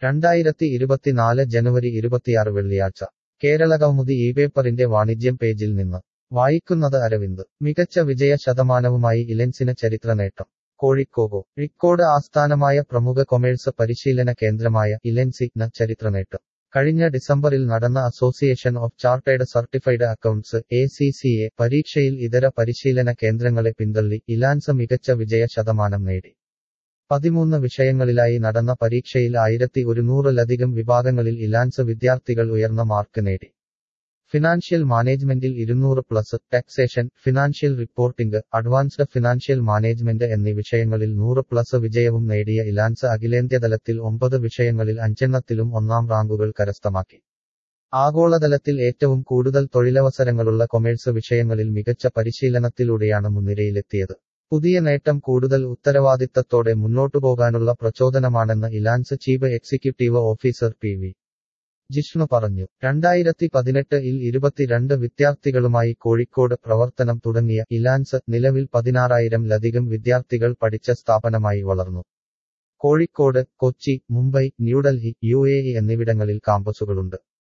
രണ്ടായിരത്തി ഇരുപത്തിനാല് ജനുവരി ഇരുപത്തിയാറ് വെള്ളിയാഴ്ച കേരളകൗമുദി ഈ പേപ്പറിന്റെ വാണിജ്യം പേജിൽ നിന്ന് വായിക്കുന്നത് അരവിന്ദ് മികച്ച വിജയ ശതമാനവുമായി ഇലൻസിന് ചരിത്ര നേട്ടം കോഴിക്കോട് റിക്കോർഡ് ആസ്ഥാനമായ പ്രമുഖ കൊമേഴ്സ് പരിശീലന കേന്ദ്രമായ ഇലൻസിന് ചരിത്ര നേട്ടം കഴിഞ്ഞ ഡിസംബറിൽ നടന്ന association of chartered certified accounts A C C A പരീക്ഷയിൽ ഇതര പരിശീലന കേന്ദ്രങ്ങളെ പിന്തള്ളി ഇലാൻസ് മികച്ച വിജയ ശതമാനം നേടി പതിമൂന്ന് വിഷയങ്ങളിലായി നടന്ന പരീക്ഷയിൽ ആയിരത്തി ഒരുന്നൂറിലധികം വിഭാഗങ്ങളിൽ ഇലാൻസ് വിദ്യാർത്ഥികൾ ഉയർന്ന മാർക്ക് നേടി ഫിനാൻഷ്യൽ മാനേജ്മെന്റിൽ ഇരുന്നൂറ് plus taxation financial reporting advanced financial management എന്നീ വിഷയങ്ങളിൽ നൂറ് പ്ലസ് വിജയവും നേടിയ ഇലാൻസ് അഖിലേന്ത്യതലത്തിൽ ഒമ്പത് വിഷയങ്ങളിൽ അഞ്ചെണ്ണത്തിലും ഒന്നാം റാങ്കുകൾ കരസ്ഥമാക്കി ആഗോളതലത്തിൽ ഏറ്റവും കൂടുതൽ തൊഴിലവസരങ്ങളുള്ള കൊമേഴ്സ് വിഷയങ്ങളിൽ മികച്ച പരിശീലനത്തിലൂടെയാണ് മുൻനിരയിലെത്തിയത് പുതിയ നേട്ടം കൂടുതൽ ഉത്തരവാദിത്തത്തോടെ മുന്നോട്ടുപോകാനുള്ള പ്രചോദനമാണെന്ന് Elance chief executive officer P V Jishnu പറഞ്ഞു രണ്ടായിരത്തി പതിനെട്ട് ഇൽ ഇരുപത്തിരണ്ട് വിദ്യാർത്ഥികളുമായി കോഴിക്കോട് പ്രവർത്തനം തുടങ്ങിയ ഇലാൻസ് നിലവിൽ പതിനാറായിരം ലധികം വിദ്യാർത്ഥികൾ പഠിച്ച സ്ഥാപനമായി വളർന്നു കോഴിക്കോട് കൊച്ചി മുംബൈ ന്യൂഡൽഹി യു എന്നിവിടങ്ങളിൽ കാമ്പസുകളുണ്ട്